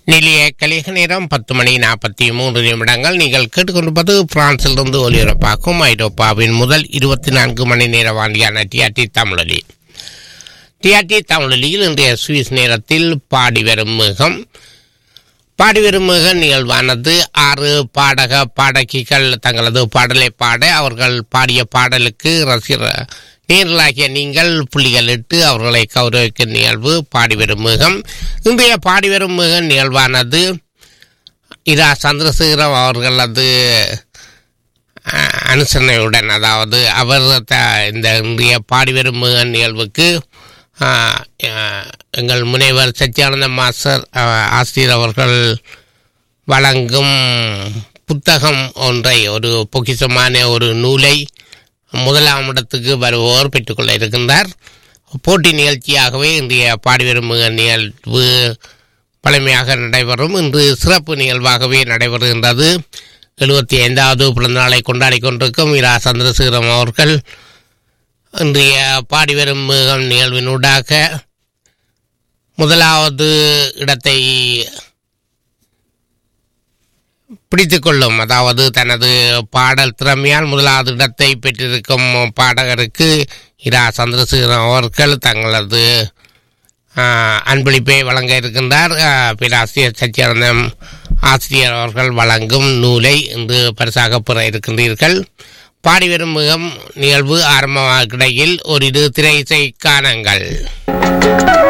நிலைய கலிக நேரம் பத்து மணி நாற்பத்தி மூன்று நிமிடங்கள் நீங்கள் கேட்டுக்கொண்டிருப்பது பிரான்சிலிருந்து ஒலிபரப்பாக்கும் ஐரோப்பாவின் முதல் இருபத்தி நான்கு மணி நேர வாண்டியான டிஆர்டி தமிழொலி டிஆர்டி தமிழொலியில் இன்றைய சுவிஸ் நேரத்தில் பாடி வரும் மிகம் பாடி வரும் மிக நிகழ்வானது ஆறு பாடக பாடகிகள் தங்களது பாடலை பாட அவர்கள் பாடிய பாடலுக்கு ரசிகர் நேரலாகிய நீங்கள் புள்ளிகளிட்டு அவர்களை கௌரவிக்கும் நிகழ்வு பாடி வரும் மிகம் இன்றைய பாடி வரும் மிக நிகழ்வானது இரா சந்திரசேகரம் அவர்களது அஹ், அனுசரணையுடன் அதாவது அவர் த இந்த இன்றைய பாடி வரும் மிக நிகழ்வுக்கு அஹ், அஹ், எங்கள் முனைவர் சத்யானந்த மாஸ்டர் அஹ், ஆசிரியர் அவர்கள் வழங்கும் புத்தகம் ஒன்றை ஒரு பொக்கிஷமான ஒரு நூலை முதலாம் இடத்துக்கு வருவோர் பெற்றுக்கொள்ள இருக்கின்றார் போட்டி நிகழ்ச்சியாகவே இன்றைய பாடிவரும் நிகழ்வு பழமையாக நடைபெறும் இன்று சிறப்பு நிகழ்வாகவே நடைபெறுகின்றது எழுபத்தி ஐந்தாவது பிறந்தநாளை கொண்டாடி கொண்டிருக்கும் இரா சந்திரசேகரம் அவர்கள் இன்றைய பாடிவரும் நிகழ்வினூடாக முதலாவது இடத்தை பிடித்து கொள்ளும் அதாவது தனது பாடல் திறமையால் முதலாவது இடத்தை பெற்றிருக்கும் பாடகருக்கு இரா சந்திரசேகரன் அவர்கள் தங்களது ஆஹ், அன்பளிப்பை வழங்க இருக்கின்றார் ஆஹ், பேராசிரியர் சச்சியானந்தம் ஆசிரியர் அவர்கள் வழங்கும் நூலை இன்று பரிசாக பெற இருக்கின்றீர்கள் பாடி வரும் மிகம் நிகழ்வு ஆரம்பமாக கிடையில் ஒரு திரை இசை காணங்கள்